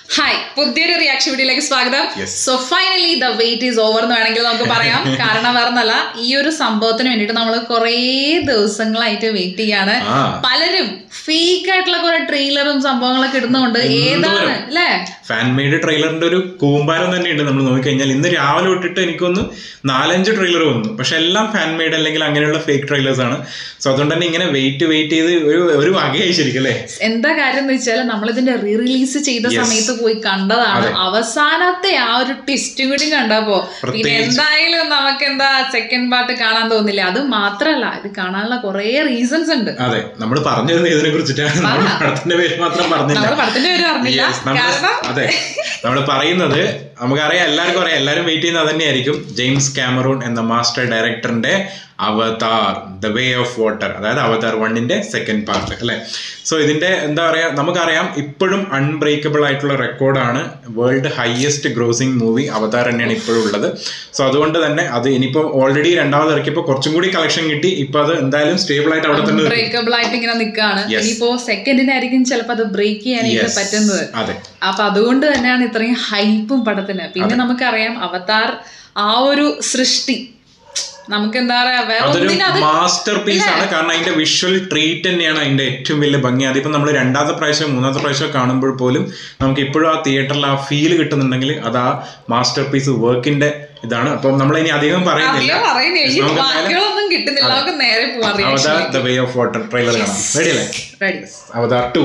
Hi പുതിയൊരു reaction വീഡിയോയിലേക്ക് സ്വാഗതം Yes. So finally the wait is over എന്ന് വേണമെങ്കിൽ നമുക്ക് പറയാം കാരണം വേറൊന്നല്ല ഈ ഒരു സംഭവത്തിന് വേണ്ടിയിട്ട് നമ്മൾ കുറേ ദിവസങ്ങളായിട്ട് വെയിറ്റ് ചെയ്യാണ് ആ. പലരും ഫേക്ക് ആയിട്ടുള്ള കുറെ ട്രെയിലറും സംഭവങ്ങളൊക്കെ ഇടുന്നുണ്ട് ഏതാണ് അല്ലേ ഫാൻ മെയ്ഡ് ട്രെയിലറിന്റെ ഒരു കൂമ്പാരം തന്നെയുണ്ട് നമ്മൾ നോക്കിക്കഴിഞ്ഞാൽ ഇന്ന് രാവിലെ തൊട്ടിട്ട് എനിക്കൊന്ന് നാലഞ്ച് ട്രെയിലർ വന്നു പക്ഷെ എല്ലാം ഫാൻ മെയ്ഡ് അല്ലെങ്കിൽ അങ്ങനെയുള്ള ഫേക്ക് ട്രെയിലേഴ്സ് ആണ് സോ അതുകൊണ്ട് തന്നെ ഇങ്ങനെ വെയിറ്റ് വെയിറ്റ് ചെയ്ത് ഒരു ഒരു വകയായി ശരിക്കും അല്ലേ എന്താ കാര്യം എന്ന് വെച്ചാൽ നമ്മൾ ഇതിന്റെ റീ റിലീസ് ചെയ്ത സമയത്ത് പോയി കണ്ടതാണ് അവസാനത്തെ ആ ഒരു ട്വിസ്റ്റും കൂടി കണ്ടപ്പോ പിന്നെ എന്തായാലും നമുക്ക് എന്താ സെക്കൻഡ് പാർട്ട് കാണാൻ തോന്നില്ല അത് മാത്രല്ല ഇത് കാണാനുള്ള കുറെ റീസൺസ് ഉണ്ട് അതെ നമ്മൾ പറഞ്ഞു തരുന്നത് ഇതിനെ കുറിച്ചിട്ടാണ് നമ്മൾ പടത്തിന്റെ പേര് മാത്രം പറഞ്ഞില്ല നമ്മൾ പടത്തിന്റെ പേര് പറഞ്ഞില്ല Yes, നമ്മള് കാരണം അതെ നമ്മൾ പറയുന്നത് നമുക്കറിയാം എല്ലാവർക്കും അറിയാം എല്ലാവരും വെയിറ്റ് ചെയ്യുന്നത് അത് തന്നെയായിരിക്കും ജെയിംസ് കാമറൂൺ എന്ന മാസ്റ്റർ ഡയറക്ടറിന്റെ Avatar the way of water അതായത് അവതാർ വണ്ണിന്റെ സെക്കൻഡ് പാർട്ട് അല്ലെ സോ ഇതിന്റെ എന്താ പറയാ നമുക്കറിയാം ഇപ്പോഴും അൺബ്രേക്കബിൾ ആയിട്ടുള്ള റെക്കോർഡാണ് world highest grossing movie Avatar തന്നെയാണ് ഇപ്പോഴും ഉള്ളത് സോ അതുകൊണ്ട് തന്നെ അത് ഇനിയിപ്പോൾ ഓൾറെഡി രണ്ടാമത് ഇറക്കിയപ്പോൾ കുറച്ചും കൂടി കളക്ഷൻ കിട്ടി ഇപ്പൊ അത് എന്തായാലും സ്റ്റേബിൾ ആയിട്ട് അവിടെ തന്നെ നിൽക്കും. ബ്രേക്കബിൾ ആയിട്ട് ഇങ്ങനെ നിൽക്കാണ് Yes. ഇനിയിപ്പോ സെക്കൻഡിനായിരിക്കും ചിലപ്പോ അത് ബ്രേക്ക് ചെയ്യാനായിട്ട് Yes. പറ്റുന്നത് അതെ അപ്പൊ അതുകൊണ്ട് തന്നെയാണ് ഇത്രയും ഹൈപ്പും പടത്തിന് പിന്നെ നമുക്കറിയാം അവതാർ ആ ഒരു സൃഷ്ടി നമുക്ക് എന്താ പറയാ വേറെ അതൊരു ഒന്നിനും അത് മാസ്റ്റർ പീസ് ആണ് കാരണം അതിന്റെ വിഷ്വൽ ട്രീറ്റ് തന്നെയാണ് അതിന്റെ ഏറ്റവും വലിയ ഭംഗി അതിപ്പോ നമ്മൾ രണ്ടാമത്തെ പ്രാവശ്യം മൂന്നാമത്തെ പ്രാവശ്യം കാണുമ്പോൾ പോലും നമുക്ക് ഇപ്പോഴും ആ തിയേറ്ററിൽ ആ ഫീൽ കിട്ടുന്നുണ്ടെങ്കിൽ അത് ആ മാസ്റ്റർ പീസ് വർക്കിന്റെ ഇതാണ് അപ്പം നമ്മൾ ഇനി അധികം പറയുന്നില്ല അധികം പറയുന്നില്ല ഈ നമുക്ക് എന്തായാലും വാക്കുകളൊന്നും കിട്ടുന്നില്ല നമുക്ക് നേരെ പോവാൻ Avatar the way of water trailer കാണാം റെഡി അല്ലേ റെഡി അവതാർ ടു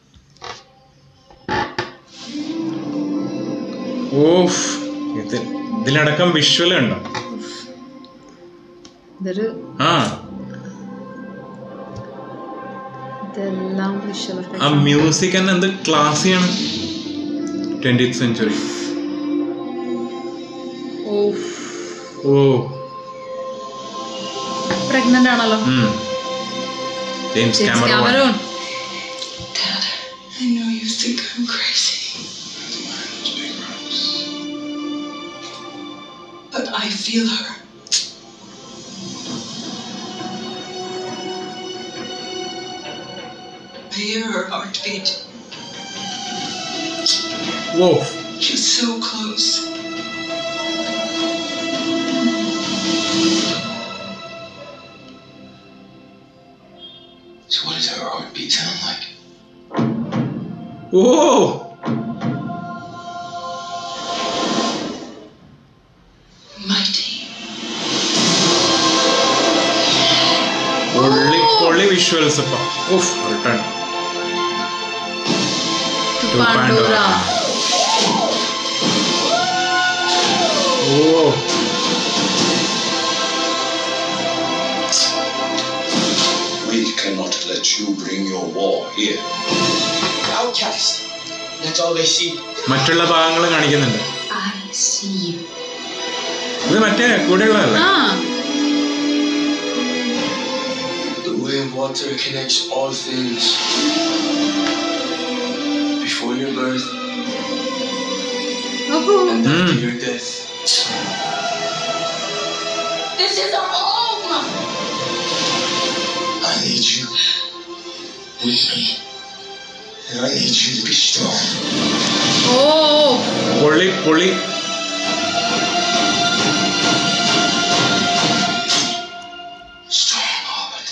ഓഫ് ഇത് ഇതിലടക്കം വിഷ്വൽ ഉണ്ടോ ഇതൊരു ആ ഇതെല്ലാം വിഷ്വൽ ആ മ്യൂസിക് തന്നെ എന്ത് ക്ലാസ്സിയാണ് ട്വന്റി സെഞ്ചുറി ഓ ഓ പ്രഗ്നന്റ് ആണല്ലോ ഉം. James Cameron Cameron I know you think I'm crazy. But I feel her. I hear her heartbeat. ഓ She's so close. So what does her heartbeat sound like? ഓ Mighty. പൊള്ളി പൊള്ളി visuals ഇപ്പൊ of return Pandora ഓ We cannot let you bring your war here. outcast. That's all they see. മറ്റുള്ള ഭാഗങ്ങൾ കാണിക്കുന്നുണ്ട് I see you. ഇത് മറ്റേ കൂടെയുള്ളതല്ലേ ആ The way of water connects all things. Before your birth ഓഹോ and after Mm. your death. This is our home! I need you with me. And I need you to be strong. ഓ പൊള്ളി പൊള്ളി Strong heart.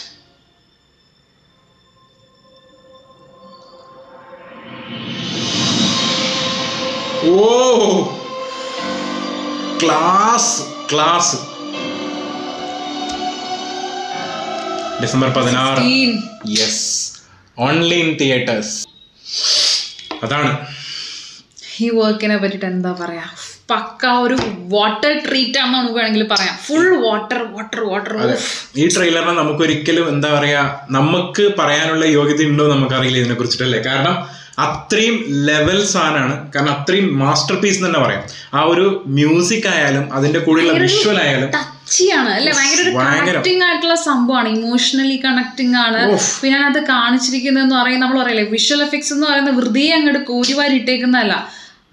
ഓ class class December പതിനാറ് scene yes only in theatres അതാണ് ഈ വർക്കിനെ പറ്റിട്ട് എന്താ പറയാ പക്ക ഒരു വാട്ടർ ട്രീറ്റ് ആണെന്ന് നമുക്ക് വേണമെങ്കിൽ പറയാം ഫുൾ വാട്ടർ വാട്ടർ വാട്ടർ അതെ ഈ ട്രെയിലറിനെ നമുക്കൊരിക്കലും എന്താ പറയാ നമുക്ക് പറയാനുള്ള യോഗ്യത ഉണ്ടോ എന്ന് നമുക്കറിയില്ല ഇതിനെ കുറിച്ചിട്ടല്ലേ കാരണം അത്രയും ലെവൽ സാധനമാണ് കാരണം അത്രയും മാസ്റ്റർ പീസ് തന്നെ പറയാം ആ ഒരു മ്യൂസിക് ആയാലും അതിന്റെ കൂടെയുള്ള വിഷ്വൽ ആയാലും ടച്ചിയാണ് അല്ലെ ഭയങ്കര ഒരു ഭയങ്കര. കണക്റ്റിംഗ് ആയിട്ടുള്ള സംഭവമാണ് ഇമോഷണലി കണക്റ്റിംഗ് ആണ് ഉഫ്. പിന്നെ അതിനകത്ത് കാണിച്ചിരിക്കുന്നതെന്ന് പറയുന്നത് നമ്മൾ പറയില്ലേ വിഷ്വൽ എഫക്ട്സ് എന്ന് പറയുന്നത് വെറുതെ അങ്ങോട്ട് കോരിവാരി ഇട്ടേക്കുന്നതല്ല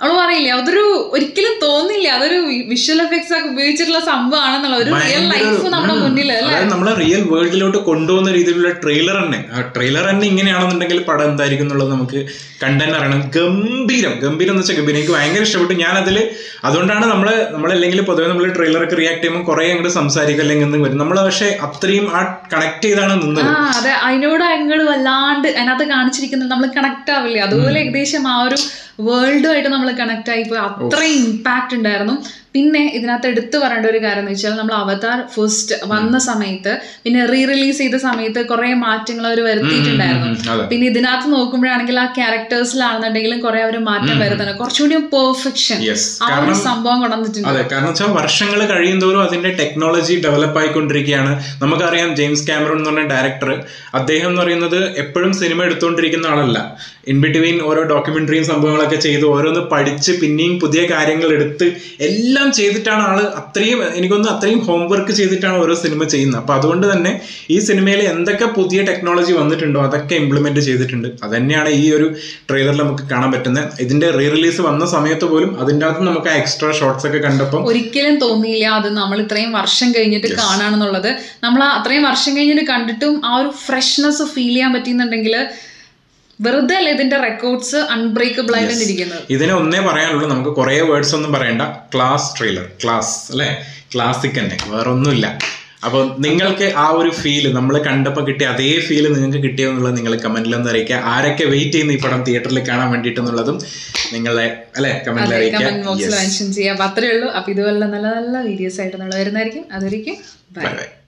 അവള് പറയില്ലേ അതൊരു ഒരിക്കലും തോന്നില്ല അതൊരു വിഷ്വൽ എഫക്ട്സ് ഒക്കെ ഉപയോഗിച്ചിട്ടുള്ള സംഭവമാണെന്നുള്ള ഒരു റിയൽ ലൈഫ് നമ്മുടെ മുന്നിൽ അല്ലെ അതായത് നമ്മളെ റിയൽ വേൾഡിലോട്ട് കൊണ്ടുപോകുന്ന രീതിയിലുള്ള ട്രെയിലർ തന്നെ ആ ട്രെയിലർ തന്നെ ഇങ്ങനെയാണെന്നുണ്ടെങ്കിൽ പടം എന്തായിരിക്കും എന്നുള്ളത് നമുക്ക് കണ്ടന്റ് അറിയണം ഗംഭീരം ഗംഭീരം എന്ന് വെച്ചാൽ ഗംഭീരം എനിക്ക് ഭയങ്കര ഇഷ്ടപ്പെട്ടു ഞാൻ അതിൽ അതുകൊണ്ടാണ് നമ്മൾ നമ്മളല്ലെങ്കിൽ പൊതുവെ നമ്മൾ ട്രെയിലറൊക്കെ റിയാക്ട് ചെയ്യുമ്പോൾ കുറെ അങ്ങോട്ട് സംസാരിക്കും അല്ലെങ്കിൽ എന്തെങ്കിലും വരും നമ്മൾ പക്ഷേ അത്രയും ആ കണക്ട് ചെയ്താണ് നിന്നത് ആ അതെ അതിനോട് അങ്ങോട്ട് വല്ലാണ്ട് അതിനകത്ത് കാണിച്ചിരിക്കുന്നത് നമ്മൾ കണക്ട് ആവില്ലേ അതുപോലെ ഏകദേശം ആ ഒരു വേൾഡുമായിട്ട് നമ്മൾ കണക്ട് ആയിപ്പോയി അത്രയും ഇമ്പാക്റ്റ് ഉണ്ടായിരുന്നു പിന്നെ ഇതിനകത്ത് എടുത്തു പറയേണ്ട ഒരു കാര്യം എന്ന് വെച്ചാൽ നമ്മൾ അവതാർ ഫസ്റ്റ് വന്ന സമയത്ത് പിന്നെ റീ റിലീസ് ചെയ്ത സമയത്ത് കുറെ മാറ്റങ്ങൾ അവർ വരുത്തിയിട്ടുണ്ടായിരുന്നു ഉം, അതെ പിന്നെ ഇതിനകത്ത് നോക്കുമ്പോഴാണെങ്കിൽ ആ ക്യാരക്ടേഴ്സിലാണെന്നുണ്ടെങ്കിലും കുറെ അവർ മാറ്റം വരുന്നുണ്ട് കുറച്ചുകൂടി പെർഫെക്ഷൻ യെസ് ആ ഒരു കാരണം സംഭവം കൊണ്ടുവന്നിട്ടുണ്ട് അതെ കാരണം വെച്ചാൽ വർഷങ്ങൾ കഴിയുന്തോറും അതിന്റെ ടെക്നോളജി ഡെവലപ്പ് ആയിക്കൊണ്ടിരിക്കുകയാണ് നമുക്കറിയാം ജെയിംസ് ക്യാമറോൺ എന്ന് പറഞ്ഞ ഡയറക്ടർ അദ്ദേഹം എന്ന് പറയുന്നത് എപ്പോഴും സിനിമ എടുത്തുകൊണ്ടിരിക്കുന്ന ആളല്ല ഇൻ ബിറ്റ്വീൻ ഓരോ ഡോക്യുമെന്ററിയും സംഭവങ്ങളൊക്കെ ചെയ്ത് ഓരോന്ന് പഠിച്ച് പിന്നെയും പുതിയ കാര്യങ്ങൾ എടുത്ത് എല്ലാം ചെയ്തിട്ടാണ് ആള് അത്രയും എനിക്കൊന്ന് അത്രയും ഹോംവർക്ക് ചെയ്തിട്ടാണ് ഓരോ സിനിമ ചെയ്യുന്നത് അപ്പൊ അതുകൊണ്ട് തന്നെ ഈ സിനിമയിൽ എന്തൊക്കെ പുതിയ ടെക്നോളജി വന്നിട്ടുണ്ടോ അതൊക്കെ ഇംപ്ലിമെന്റ് ചെയ്തിട്ടുണ്ട് അതന്നെയാണ് ഈ ഒരു ട്രെയിലറിൽ നമുക്ക് കാണാൻ പറ്റുന്നത് ഇതിന്റെ റീ റിലീസ് വന്ന സമയത്ത് പോലും അതിൻ്റെ അകത്ത് നമുക്ക് ആ എക്സ്ട്രാ ഷോർട്സ് ഒക്കെ കണ്ടപ്പോൾ ഒരിക്കലും തോന്നിയില്ല അത് നമ്മൾ ഇത്രയും വർഷം കഴിഞ്ഞിട്ട് കാണാണെന്നുള്ളത് നമ്മൾ ആ അത്രയും വർഷം കഴിഞ്ഞിട്ട് കണ്ടിട്ടും ആ ഒരു ഫ്രഷ്നെസ് ഫീൽ ചെയ്യാൻ പറ്റുന്നുണ്ടെങ്കിൽ വെറുതെ അല്ല ഇതിന്റെ റെക്കോർഡ്സ് അൺബ്രേക്കബിൾ ആയിട്ട് ഇരിക്കുന്നത് ഇതിനെ ഒന്നേ പറയാനുള്ളൂ നമുക്ക് കുറേ വേർഡ്സ് ഒന്നും പറയണ്ട ക്ലാസ് ട്രെയിലർ ക്ലാസ് അല്ലേ ക്ലാസിക് തന്നെ വേറെ ഒന്നുമില്ല അപ്പോൾ നിങ്ങൾക്ക് ആ ഒരു ഫീല് നമ്മൾ കണ്ടപ്പോൾ കിട്ടിയ അതേ ഫീല് നിങ്ങൾക്ക് കിട്ടിയോ എന്നുള്ളത് നിങ്ങൾ കമന്റിൽ ഒന്ന് അറിയിക്കുക ആരൊക്കെ വെയിറ്റ് ചെയ്യുന്നു ഈ പടം തിയേറ്ററിൽ കാണാൻ വേണ്ടിയിട്ട് എന്നുള്ളതും നിങ്ങളെ അല്ലെ കമന്റിൽ അതെ കമന്റ് ബോക്സിൽ അറിയിക്കുക മെൻഷൻ ചെയ്യാം അപ്പൊ അത്രേ ഉള്ളൂ അപ്പൊ ഇതുപോലെ നല്ല നല്ല വീഡിയോസ് ആയിട്ട് നമ്മൾ വരുന്നതായിരിക്കും അതൊരിക്കും ബൈ ബൈ ബൈ